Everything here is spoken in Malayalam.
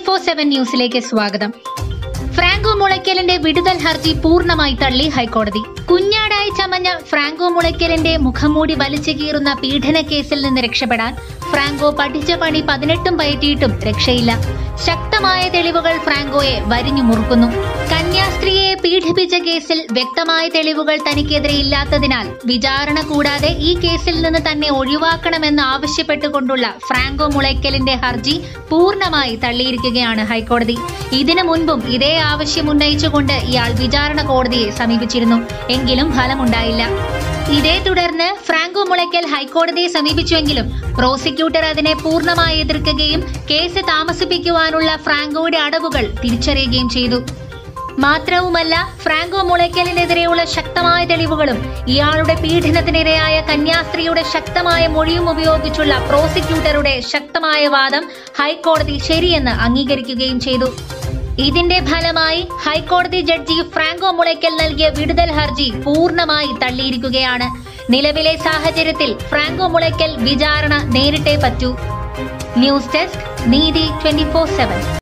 ഫോർ സെവൻ ന്യൂസിലേക്ക് സ്വാഗതം ഫ്രാങ്കോ മുളയ്ക്കലിന്റെ വിടുതൽ ഹർജി പൂർണ്ണമായി തള്ളി ഹൈക്കോടതി കുഞ്ഞാടായി ചമഞ്ഞ ഫ്രാങ്കോ മുളയ്ക്കലിന്റെ മുഖംമൂടി വലിച്ചു കീറുന്ന പീഡന കേസിൽ നിന്ന് രക്ഷപ്പെടാൻ ഫ്രാങ്കോ പഠിച്ച പണി പതിനെട്ടും പയറ്റിയിട്ടും രക്ഷയില്ല ശക്തമായ തെളിവുകൾ ഫ്രാങ്കോയെ വരിഞ്ഞു മുറുക്കുന്നു കന്യാസ്ത്രീയെ പീഡിപ്പിച്ച കേസിൽ വ്യക്തമായ തെളിവുകൾ തനിക്കെതിരെ ഇല്ലാത്തതിനാൽ വിചാരണ കൂടാതെ ഈ കേസിൽ നിന്ന് തന്നെ ഒഴിവാക്കണമെന്ന് ആവശ്യപ്പെട്ടുകൊണ്ടുള്ള ഫ്രാങ്കോ മുളയ്ക്കലിന്റെ ഹർജി പൂർണ്ണമായി തള്ളിയിരിക്കുകയാണ് ഹൈക്കോടതി ഇതിനു മുൻപും ഇതേ ആവശ്യം ഉന്നയിച്ചുകൊണ്ട് ഇയാൾ വിചാരണ കോടതിയെ സമീപിച്ചിരുന്നു എങ്കിലും ഫലമുണ്ടായില്ല ഇതേ തുടർന്ന് ഫ്രാങ്കോ മുളയ്ക്കൽ ഹൈക്കോടതിയെ സമീപിച്ചുവെങ്കിലും പ്രോസിക്യൂട്ടർ അതിനെ പൂർണ്ണമായി എതിർക്കുകയും കേസ് താമസിപ്പിക്കുവാനുള്ള ഫ്രാങ്കോയുടെ അടവുകൾ തിരിച്ചറിയുകയും ചെയ്തു മാത്രവുമല്ല ഫ്രാങ്കോ മുളയ്ക്കലിനെതിരെയുള്ള ശക്തമായ തെളിവുകളും ഇയാളുടെ പീഡനത്തിനിരയായ കന്യാസ്ത്രീയുടെ ശക്തമായ മൊഴിയും ഉപയോഗിച്ചുള്ള പ്രോസിക്യൂട്ടറുടെ ശക്തമായ വാദം ഹൈക്കോടതി ശരിയെന്ന് അംഗീകരിക്കുകയും ചെയ്തു ഇതിന്റെ ഫലമായി ഹൈക്കോടതി ജഡ്ജി ഫ്രാങ്കോ മുളയ്ക്കൽ നൽകിയ വിടുതൽ ഹർജി പൂർണ്ണമായി തള്ളിയിരിക്കുകയാണ് നിലവിലെ സാഹചര്യത്തിൽ ഫ്രാങ്കോ മുളയ്ക്കൽ വിചാരണ നേരിട്ടേ പറ്റൂ ന്യൂസ് ഡെസ്ക് നീതി ട്വന്റി